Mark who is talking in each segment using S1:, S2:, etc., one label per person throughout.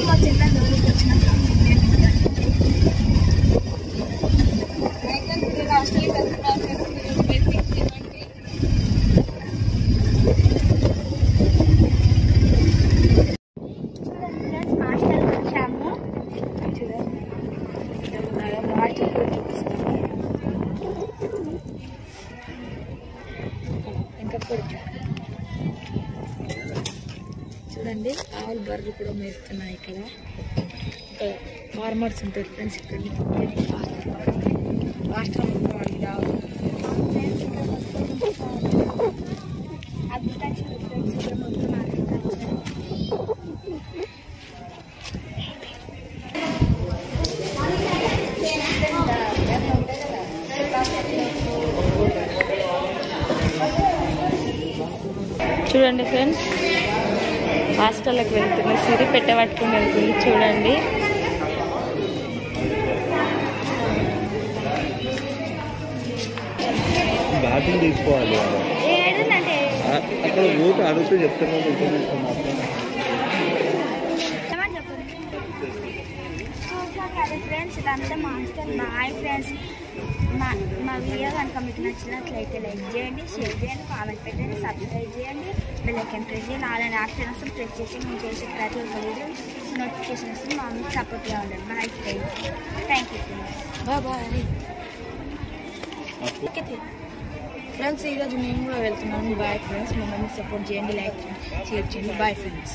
S1: మా చిన్న లోనికి వచ్చినాక హాస్టల్కి వెళ్తున్నారు బేసిక్స్ ఇవ్వండి చూడండి ఫ్రెండ్స్ హాస్టల్కి వచ్చాము చూడండి హాస్టల్ కూడా చూపిస్తాము ఇంకా పొడి చూడండి ఆవులు బర్రెలు కూడా మేస్తున్నాయి ఇక్కడ ఫార్మర్స్ ఉంటారు ఫ్రెండ్స్ ఇక్కడ హాస్టల్ ఉంటుంది ఆవులు అగ్రికల్చర్ ఫ్రెండ్స్ ఇక్కడ మొత్తం అగ్రికల్చర్ చూడండి ఫ్రెండ్స్ హాస్టల్కి వెళ్తుంది సిరి పెట్టబట్టుకుని వెళ్తుంది చూడండి
S2: బ్యాటింగ్ తీసుకోవాలి వాడు. ఆ- అక్కడ ఊట అడుగుతూ చెప్తున్నాడు
S1: ఫ్రెండ్స్ ఇదంతా మా హాస్టల్ మా హాయ్ ఫ్రెండ్స్ మా మా వీడియో కనుక మీకు నచ్చినట్లయితే లైక్ చేయండి షేర్ చేయండి కామెంట్ పెట్టండి సబ్స్క్రైబ్ చేయండి బెల్ ఐకన్ ప్రెస్ చేయండి అలానే ఆప్షన్ వస్తుంది ప్రెస్ చేసి మేము చేసే ప్రతి ఒక్క వీడియో నోటిఫికేషన్ వస్తుంది మా మీకు సపోర్ట్గా ఉండండి bye friends thank you friends bye friends ఈరోజు నేను కూడా వెళ్తున్నాను బాయ్ ఫ్రెండ్స్ మా మమ్మీ సపోర్ట్ చేయండి లైక్ షేర్ చేయండి bye friends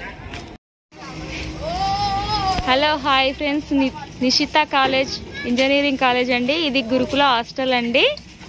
S3: hello hi friends ని- నిషిత కాలేజ్ ఇంజనీరింగ్ కాలేజ్ అండి ఇది గురుకుల హాస్టల్ అండి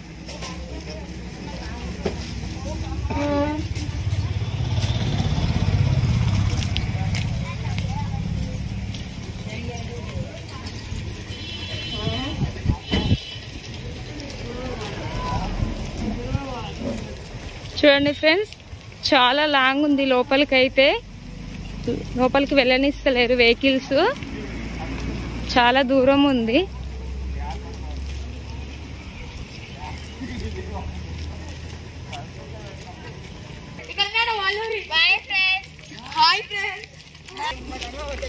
S3: చూడండి ఫ్రెండ్స్ చాలా లాంగ్ ఉంది లోపలికి అయితే లోపలికి వెళ్ళనిస్తలేరు వెహికల్స్ చాలా దూరం ఉంది
S1: బాయ్ ఫ్రెండ్స్ హాయ్ ఫ్రెండ్స్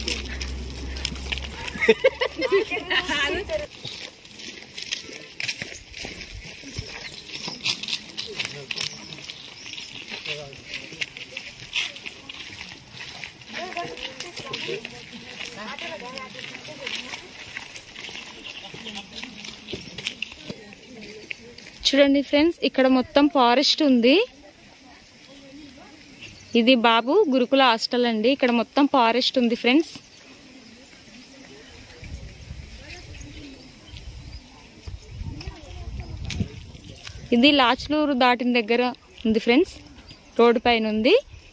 S3: చూడండి ఫ్రెండ్స్ ఇక్కడ మొత్తం ఫారెస్ట్ ఉంది ఇది బాబు గురుకుల హాస్టల్ అండి ఇక్కడ మొత్తం ఫారెస్ట్ ఉంది ఫ్రెండ్స్ ఇది లాచ్లూరు దాటిన దగ్గర ఉంది ఫ్రెండ్స్ రోడ్డు పైన ఉంది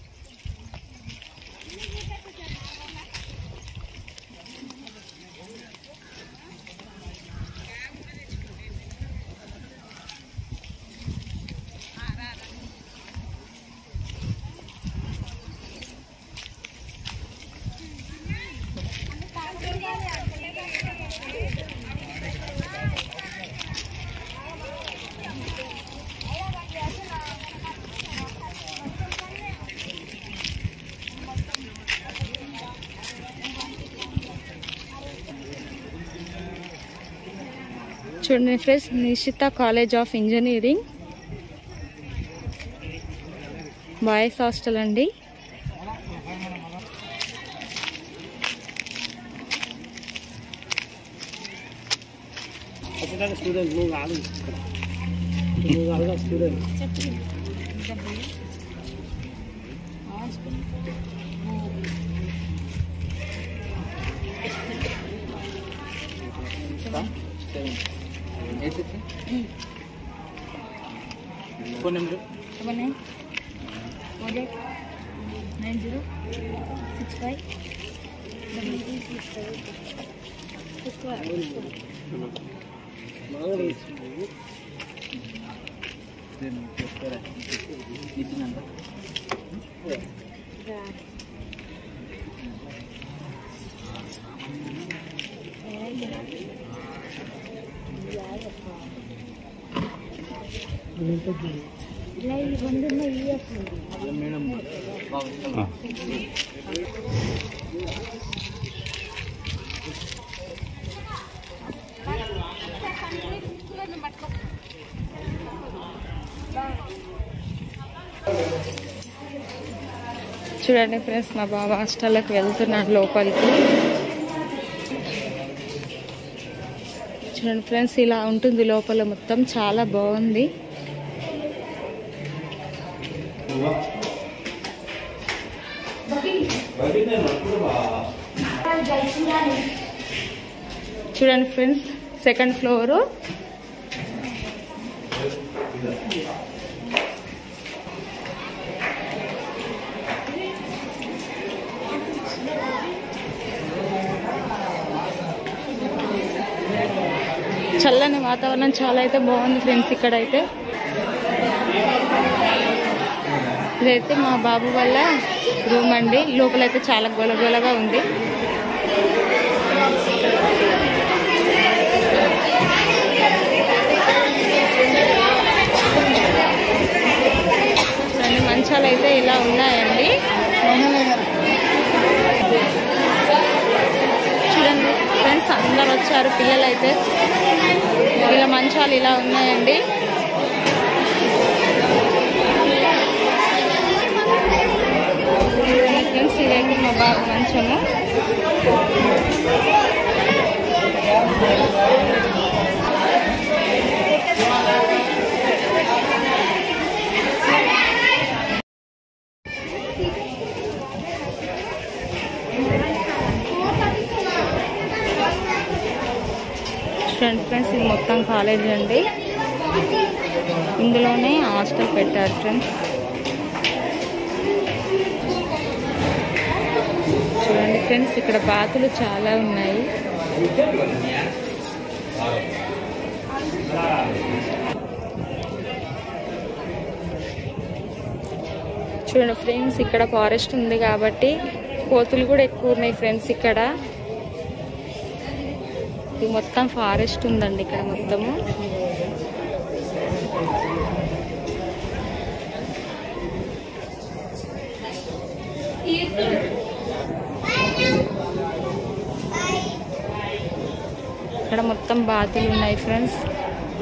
S3: చూడండి friends Nishitha college of engineering boys hostel అండి
S2: స్టూడెంట్ నువ్వు కాదు నువ్వు కాదు student phone number
S1: double nine four eight nine zero six five double three six five six five ఇలా ఈ రెండు ఇయర్స్
S2: మేడం
S3: చూడండి ఫ్రెండ్స్ మా బాబా హాస్టల్లోకి వెళ్తున్నాడు లోపలికి చూడండి ఫ్రెండ్స్ ఇలా ఉంటుంది లోపల మొత్తం చాలా బాగుంది చూడండి ఫ్రెండ్స్ సెకండ్ ఫ్లోరు చల్లని వాతావరణం చాలా అయితే బాగుంది ఫ్రెండ్స్ ఇక్కడైతే ఇదైతే మా బాబు వల్ల రూమ్ అండి లోపలైతే చాలా గొలగొలగా ఉంది చూడండి మంచాలు అయితే ఇలా ఉన్నాయండి చూడండి ఫ్రెండ్స్ అందరు వచ్చారు పిల్లలు అయితే ఇలా మంచాలు ఇలా ఉన్నాయండి చూడండి ఫ్రెండ్స్ ఇదైతే మా బాబు మంచము చూడండి ఫ్రెండ్స్ ఇది మొత్తం కాలేజ్ అండి ఇందులోనే హాస్టల్ పెట్టారు ఫ్రెండ్స్ చూడండి ఫ్రెండ్స్ ఇక్కడ బాతులు చాలా ఉన్నాయి చూడండి ఫ్రెండ్స్ ఇక్కడ ఫారెస్ట్ ఉంది కాబట్టి కోతులు కూడా ఎక్కువ ఉన్నాయి ఫ్రెండ్స్ ఇక్కడ ఇది మొత్తం ఫారెస్ట్ ఉందండి ఇక్కడ మొత్తము ఇక్కడ మొత్తం బాతులు ఉన్నాయి ఫ్రెండ్స్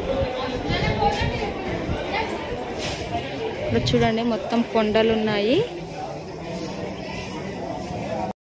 S3: ఇక్కడ చూడండి మొత్తం కొండలు ఉన్నాయి